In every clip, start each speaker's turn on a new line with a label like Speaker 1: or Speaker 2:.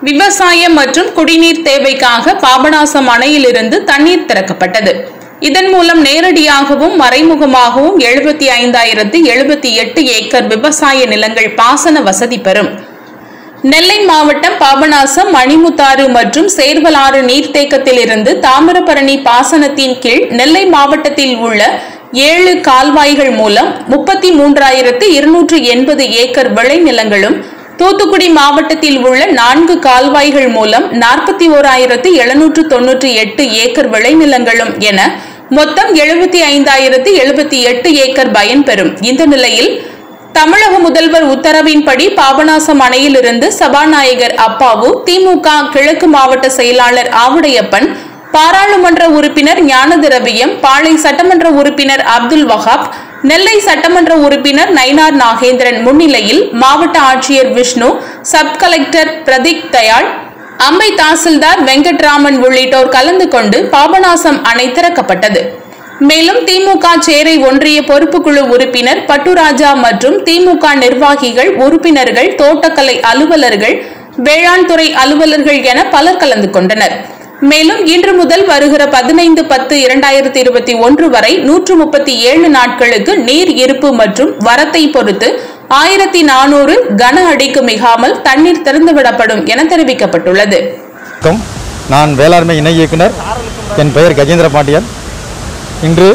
Speaker 1: விவசாயம் மற்றும் குடிநீர் தேவைக்காக பாபநாசம் அணையிலிருந்து தண்ணீர் திறக்கப்பட்டது இதன் மூலம் நேரடியாகவும் மறைமுகமாகவும் எழுபத்தி ஐந்தாயிரத்து எழுபத்தி எட்டு ஏக்கர் விவசாய நிலங்கள் பாசன வசதி பெறும் நெல்லை மாவட்டம் பாபநாசம் மணிமுத்தாறு மற்றும் சேர்வலாறு நீர்த்தேக்கத்திலிருந்து தாமிரபரணி பாசனத்தின் கீழ் நெல்லை மாவட்டத்தில் உள்ள ஏழு கால்வாய்கள் மூலம் முப்பத்தி மூன்றாயிரத்து இருநூற்று எண்பது ஏக்கர் விளைநிலங்களும் தூத்துக்குடி மாவட்டத்தில் உள்ள நான்கு கால்வாய்கள் மூலம் நாற்பத்தி ஓராயிரத்து எழுநூற்று தொன்னூற்றி எட்டு ஏக்கர் விளைநிலங்களும் என மொத்தம் எழுபத்தி ஐந்தாயிரத்து எழுபத்தி எட்டு ஏக்கர் பயன்பெறும் இந்த நிலையில் தமிழக முதல்வர் உத்தரவின்படி பாபநாசம் அணையிலிருந்து சபாநாயகர் அப்பாவு திமுக கிழக்கு மாவட்ட செயலாளர் ஆவுடையப்பன் பாராளுமன்ற உறுப்பினர் ஞானதிரவியம் பாளை சட்டமன்ற உறுப்பினர் அப்துல் வஹாப் நெல்லை சட்டமன்ற உறுப்பினர் நயினார் நாகேந்திரன் முன்னிலையில் மாவட்ட ஆட்சியர் விஷ்ணு சப் கலெக்டர் பிரதீக் தயாள் அம்பை தாசில்தார் வெங்கட்ராமன் உள்ளிட்டோர் கலந்து கொண்டு பாபநாசம் அணை திறக்கப்பட்டது மேலும் திமுக சேரை ஒன்றிய பொறுப்புக்குழு உறுப்பினர் பட்டுராஜா மற்றும் திமுக நிர்வாகிகள் உறுப்பினர்கள் தோட்டக்கலை அலுவலர்கள் வேளாண் துறை அலுவலர்கள் என பலர் கலந்து கொண்டனர் மேலும் இன்று முதல் வருகிற பதினைந்து பத்து இரண்டாயிரத்தி இருபத்தி ஒன்று வரை நூற்று முப்பத்தி ஏழு நாட்களுக்கு நீர் இருப்பு மற்றும் வரத்தை பொறுத்து ஆயிரத்தி நானூறு கன அடிக்கு மிகாமல் தண்ணீர் திறந்துவிடப்படும் என தெரிவிக்கப்பட்டுள்ளது
Speaker 2: வணக்கம் நான் வேளாண்மை இணை இயக்குனர் என் பெயர் கஜேந்திர பாண்டியன் இன்று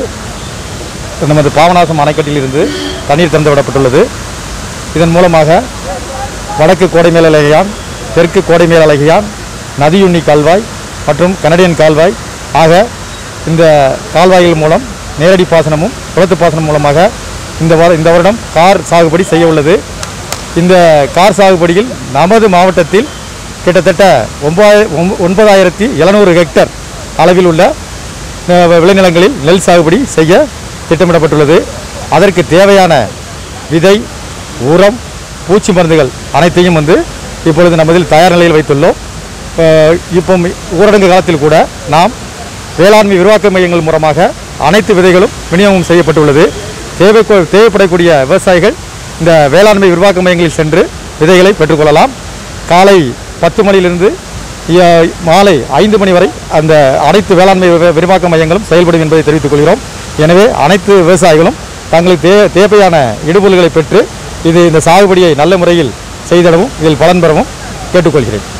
Speaker 2: நமது பாபநாசம் அணைக்கட்டிலிருந்து தண்ணீர் திறந்து விடப்பட்டுள்ளது இதன் மூலமாக வடக்கு கோடைமேல் அழகையான் தெற்கு கோடைமேல் அழகையான் நதியுண்ணி கால்வாய் மற்றும் கனடியன் கால்வாய் ஆக இந்த கால்வாய்கள் மூலம் நேரடி பாசனமும் குளத்து பாசனம் மூலமாக இந்த வரு இந்த வருடம் கார் சாகுபடி செய்ய உள்ளது இந்த கார் சாகுபடியில் நமது மாவட்டத்தில் கிட்டத்தட்ட ஒன்பதாய ஒன்ப- ஒன்பதாயிரத்தி எழுநூறு ஹெக்டர் அளவில் உள்ள அஹ், விளைநிலங்களில் நெல் சாகுபடி செய்ய திட்டமிடப்பட்டுள்ளது அதற்கு தேவையான விதை உரம் பூச்சி மருந்துகள் அனைத்தையும் வந்து இப்பொழுது நமதில் தயார் நிலையில் வைத்துள்ளோம் அஹ், இப்போ மி- ஊரடங்கு காலத்தில் கூட நாம் வேளாண்மை விரிவாக்க மையங்கள் மூலமாக அனைத்து விதைகளும் விநியோகம் செய்யப்பட்டுள்ளது தேவை தேவைப்படக்கூடிய விவசாயிகள் இந்த வேளாண்மை விரிவாக்க மையங்களில் சென்று விதைகளை பெற்றுக்கொள்ளலாம் காலை பத்து மணியிலிருந்து ய- மாலை ஐந்து மணி வரை அந்த அனைத்து வேளாண்மை வி- விரிவாக்க மையங்களும் செயல்படும் என்பதை தெரிவித்துக் கொள்கிறோம் எனவே அனைத்து விவசாயிகளும் தங்களுக்கு தே தேவையான இடுபொருள்களை பெற்று இது இந்த சாகுபடியை நல்ல முறையில் செய்திடவும் இதில் பலன் பெறவும் கேட்டுக்கொள்கிறேன்